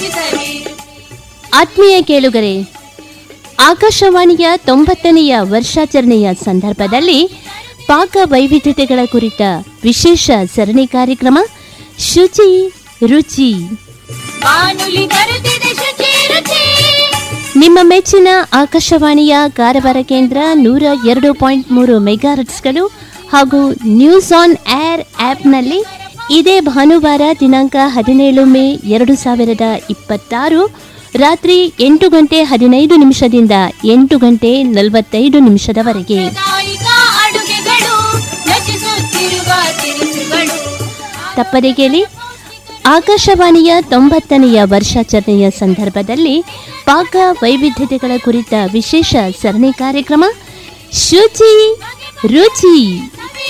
ರುಚಿಸಲಿ ಆತ್ಮೀಯ ಕೇಳುಗರೆ ಆಕಾಶವಾಣಿಯ ತೊಂಬತ್ತನೆಯ ವರ್ಷಾಚರಣೆಯ ಸಂದರ್ಭದಲ್ಲಿ ಪಾಕ ವೈವಿಧ್ಯತೆಗಳ ಕುರಿತ ವಿಶೇಷ ಸರಣಿ ಕಾರ್ಯಕ್ರಮ ಶುಚಿ ರುಚಿ ಬಾನುಲಿ ತರುತ್ತಿದೆ ಶುಚಿ ರುಚಿ ನಿಮ್ಮ ಮೆಚ್ಚಿನ ಆಕಾಶವಾಣಿಯ ಕಾರವಾರ ಕೇಂದ್ರ ನೂರ ಎರಡು ಪಾಯಿಂಟ್ ಮೂರು ಮೆಗಾಹರ್ಟ್ಸ್ಗಳು ಹಾಗೂ ನ್ಯೂಸ್ ಆನ್ ಏರ್ ಆ್ಯಪ್ನಲ್ಲಿ ಇದೇ ಭಾನುವಾರ ದಿನಾಂಕ ಹದಿನೇಳು ಮೇ ಎರಡು ಸಾವಿರದ ಇಪ್ಪತ್ತಾರು ರಾತ್ರಿ ಎಂಟು ಗಂಟೆ ಹದಿನೈದು ನಿಮಿಷದಿಂದ ಎಂಟು ಗಂಟೆ ನಲವತ್ತೈದು ನಿಮಿಷದವರೆಗೆ ಸಾಂಪ್ರದಾಯಿಕ ಅಡುಗೆಗಳು ರಚಿಸುತ್ತಿರುವ ತಿನಿಸುಗಳು ತಪ್ಪದೆ ಕೇಳಿ ಆಕಾಶವಾಣಿಯ ತೊಂಬತ್ತನೆಯ ವರ್ಷಾಚರಣೆಯ ಸಂದರ್ಭದಲ್ಲಿ ಪಾಕ ವೈವಿಧ್ಯತೆಗಳ ಕುರಿತ ವಿಶೇಷ ಸರಣಿ ಕಾರ್ಯಕ್ರಮ ಶುಚಿ ರುಚಿ